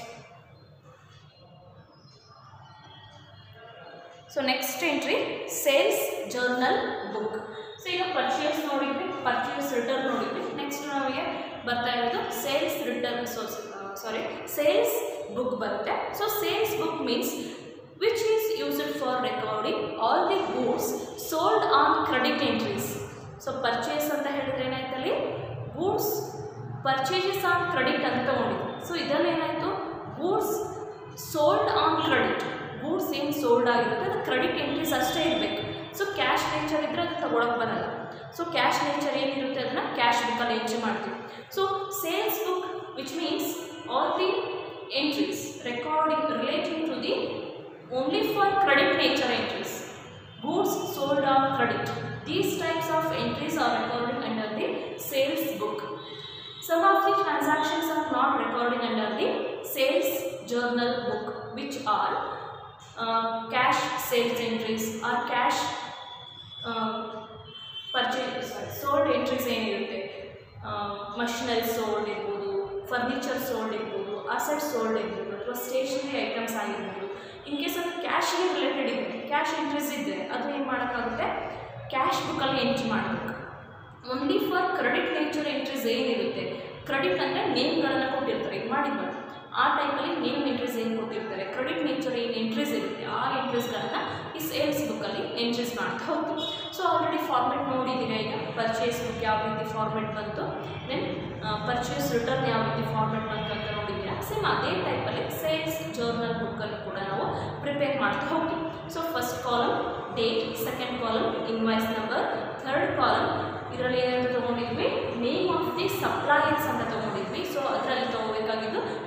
so next entry sales journal book so ಈಗ ಪರ್ಚೇಸ್ ನೋಡಿದ್ವಿ ಪರ್ಚೇಸ್ ರಿಟರ್ನ್ ನೋಡಿದ್ವಿ ನೆಕ್ಸ್ಟ್ ನಮಗೆ ಬರ್ತಾ ಇರೋದು sales return so sorry sales book ಬರುತ್ತೆ so sales book means which is used for recording all the goods sold on credit entries so purchase ಅಂತ ಹೇಳಿದ್ರೆ ಏನಾಯ್ತಲ್ಲಿ ಗೂಡ್ಸ್ ಪರ್ಚೇಸಸ್ ಆನ್ ಕ್ರೆಡಿಟ್ ಅಂತ ತಗೊಂಡಿದ್ವಿ ಸೊ ಇದರಲ್ಲಿ ಏನಾಯಿತು goods sold on credit goods ಏನು sold ಆಗಿರುತ್ತೆ ಅದು ಕ್ರೆಡಿಟ್ ಎಂಟ್ರೀಸ್ ಅಷ್ಟೇ ಇರಬೇಕು ಸೊ ಕ್ಯಾಶ್ ನೇಚರ್ ಇದ್ದರೆ ಅದು ತಗೊಳಕ್ಕೆ ಬರಲ್ಲ ಸೊ ಕ್ಯಾಶ್ ನೇಚರ್ ಏನಿರುತ್ತೆ ಅದನ್ನು ಕ್ಯಾಶ್ ಬುಕ್ಕಲ್ಲಿ ಎಂಟ್ರಿ ಮಾಡ್ತೀವಿ so sales book which means all the entries recording relating to the only for credit nature entries goods sold on credit. These types of entries are recorded under the sales book. Some of the transactions are not recorded under the sales journal book, which are uh, cash sales entries or cash uh, purchase sorry, sold entries ಏನಿರುತ್ತೆ machinery sold ಇರ್ಬೋದು furniture sold ಇರ್ಬೋದು asset sold ಇರ್ಬೋದು ಅಥವಾ stationery items ಆಗಿರ್ಬೋದು in case ಅದು ಕ್ಯಾಶ್ಗೆ related ಇದೆ cash entries ಇದ್ದರೆ ಅದು ಏನು ಮಾಡೋಕ್ಕಾಗುತ್ತೆ ಕ್ಯಾಶ್ ಬುಕ್ಕಲ್ಲಿ ಎಂಟ್ರಿ ಮಾಡಬೇಕು only for credit nature entries ಏನಿರುತ್ತೆ ಕ್ರೆಡಿಟ್ ಅಂದರೆ ನೇಮ್ಗಳನ್ನು ಕೊಟ್ಟಿರ್ತಾರೆ ಈಗ ಮಾಡಿದ್ವಿ ಆ ಟೈಮಲ್ಲಿ ನೇಮ್ ಎಂಟ್ರೀಸ್ ಏನು ಕೊಟ್ಟಿರ್ತಾರೆ ಕ್ರೆಡಿಟ್ ನೇಚರ್ ಏನು ಎಂಟ್ರೀಸ್ ಇರುತ್ತೆ ಆ ಎಂಟ್ರೀಸ್ಗಳನ್ನು ಈ ಸೇಲ್ಸ್ ಬುಕ್ಕಲ್ಲಿ ಎಂಟ್ರೀಸ್ ಮಾಡ್ತಾ ಹೋಗ್ತೀವಿ ಸೊ ಆಲ್ರೆಡಿ ಫಾರ್ಮೆಟ್ ನೋಡಿದ್ದೀರಾ ಈಗ ಪರ್ಚೇಸ್ ಬುಕ್ ಯಾವ ರೀತಿ ಫಾರ್ಮೆಟ್ ಬಂತು ದೆನ್ ಪರ್ಚೇಸ್ ರಿಟರ್ನ್ ಯಾವ ರೀತಿ ಫಾರ್ಮೆಟ್ ಬಂತು ಅಂತ ನೋಡಿದ್ದೀರಾ ಸೇಮ್ ಅದೇ ಟೈಪಲ್ಲಿ ಸೇಲ್ಸ್ ಜರ್ನಲ್ ಬುಕ್ಕಲ್ಲಿ ಕೂಡ ನಾವು ಪ್ರಿಪೇರ್ ಮಾಡ್ತಾ ಹೋಗ್ತೀವಿ so first column date second column invoice number third column ಇದರಲ್ಲಿ ಏನಂತ ತೊಗೊಂಡಿದ್ವಿ ನೇಮ್ ಆಫ್ ದಿ ಸಪ್ಲೈಯರ್ಸ್ ಅಂತ ತೊಗೊಂಡಿದ್ವಿ ಸೊ ಅದರಲ್ಲಿ ತೊಗೋಬೇಕಾಗಿದ್ದು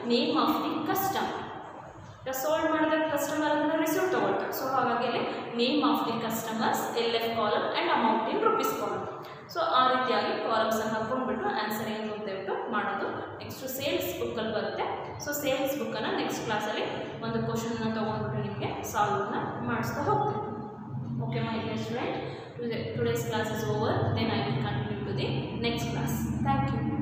ನೇಮ್ ಆಫ್ ದಿ ಕಸ್ಟಮರ್ ಈಗ ಸೋಲ್ಡ್ ಮಾಡಿದಾಗ ಕಸ್ಟಮರ್ ಅಂದರೆ ರಿಸೀವ್ ತಗೊಳ್ತಾರೆ ಸೊ ಹಾಗಾಗಿ ಅಲ್ಲಿ name of the customers L F column and amount in rupees column so ಆ ರೀತಿಯಾಗಿ ಕಾಲಮ್ಸನ್ನು ಹಾಕ್ಕೊಂಡ್ಬಿಟ್ಟು ಆನ್ಸರ್ ಏನು ಅಂತ ಹೇಳ್ಬಿಟ್ಟು ಮಾಡೋದು ನೆಕ್ಸ್ಟು ಸೇಲ್ಸ್ ಬುಕ್ಕಲ್ಲಿ ಬರುತ್ತೆ ಸೊ ಸೇಲ್ಸ್ ಬುಕ್ಕನ್ನು ನೆಕ್ಸ್ಟ್ ಕ್ಲಾಸಲ್ಲಿ ಒಂದು ಕ್ವಶನ್ನ ತೊಗೊಂಡ್ಬಿಟ್ಟು ನಿಮಗೆ ಸಾಲ್ವನ್ನ ಮಾಡಿಸ್ತಾ ಹೋಗ್ತೀನಿ okay my dear student today's class is over then I will continue to the next class thank you